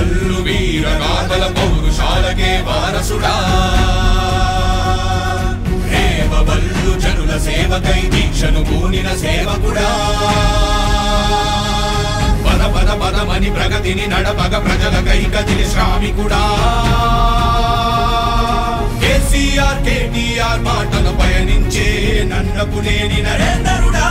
వల్లు వీర గాథల పౌరుషాలకే వారసుడా రేవ వల్లు జనుల సేవకై దీక్షను పూనిన సేవకుడా పద పద పదమని ప్రగతిని నడపగ ప్రజలకై కదిలి శ్రామికుడా కేసీఆర్ కేటీఆర్ మాటలు పయనించే నన్నకు లేని నరేందరుడా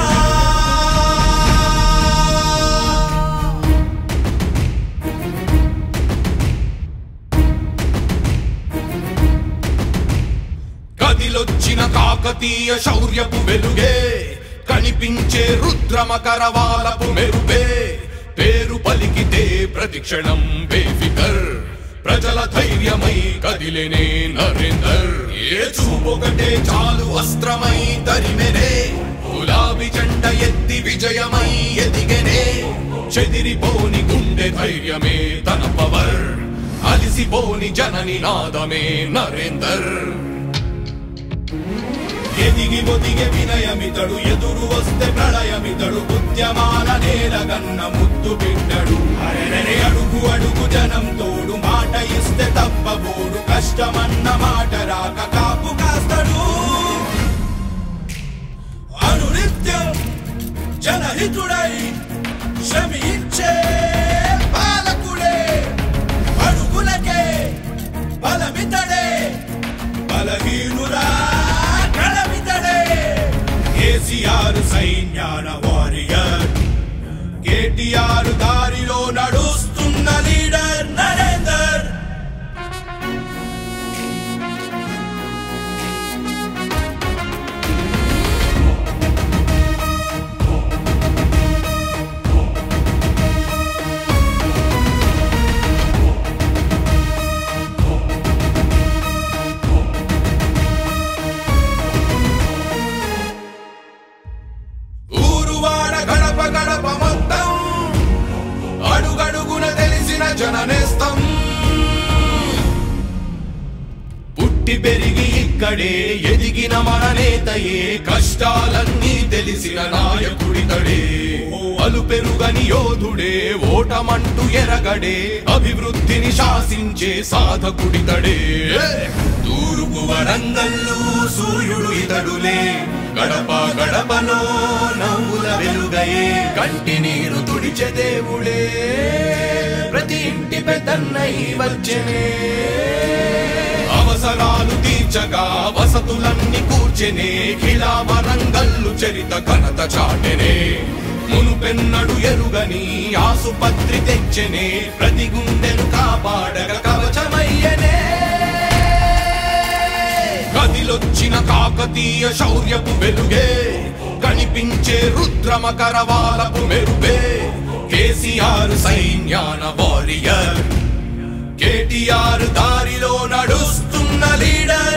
కదిలొచ్చిన కాకతీయ శౌర్యపు వెలుగే కనిపించే రుద్రమకరవాలపు మెరుపే పేరు పలికితే ప్రతిక్షణం బేఫికర్ ప్రజల ధైర్యమై కదిలేనే నరేందర్ ఏ చూపొకటే చాలు అస్త్రమై తరిమెనే గులాబీ జెండ ఎత్తి విజయమై ఎదిగెనే చెదిరిపోని గుండె ధైర్యమే తన పవర్ అలిసిపోని జనని నాదమే నరేందర్ ఎదిగి ఒదిగే వినయమితడు ఎదురు వస్తే ప్రళయమితడు ఉద్యమాల నేలగన్న ముద్దు బిడ్డడు అరెరెరె అడుగు అడుగు జనం తోడు మాట ఇస్తే తప్పబోడు కష్టమన్న మాట రాక కాపు కాస్తడు అనునిత్యం జనహితుడై శ్రమించే పాలకుడే అడుగులకే బలమితడే బలహీనురా కళమితడే కేసీఆర్ సైన్యాన వారియర్ కేటీఆర్ దారిలో నడుస్తున్న లీడర్ నరేందర్ ఊరువాడ గడప గడప మొత్తం అడుగడుగున తెలిసిన జననేస్తం పుట్టి పెరిగి ఇక్కడే ఎదిగిన మన నేతయే కష్టాలన్నీ తెలిసిన నాయకుడితడే అలు పెరుగని యోధుడే ఓటమంటూ ఎరగడే అభివృద్ధిని శాసించే సాధకుడితడే తూర్పు వరంగల్లు సూర్యుడు ఇతడులే గడప గడపలో నవ్వుల వెలుగయే కంటి నీరు తుడిచే దేవుడే ప్రతి ఇంటి పెద్దన్నై వచ్చనే అవసరాలు తీర్చగా వసతులన్నీ కూర్చెనే ఖిలా వరంగల్లు చరిత ఘనత చాటెనే మునుపెన్నడు ఎరుగని ఆసుపత్రి తెచ్చెనే ప్రతి గుండెను కాపాడగ కవచమయ్యనే కదిలొచ్చిన కాకతీయ శౌర్యపు వెలుగే కనిపించే రుద్రమకరవాలపు మెరుపే కేసీఆర్ సైన్యాన వారియర్ కేటీఆర్ దారిలో నడుస్తున్న లీడర్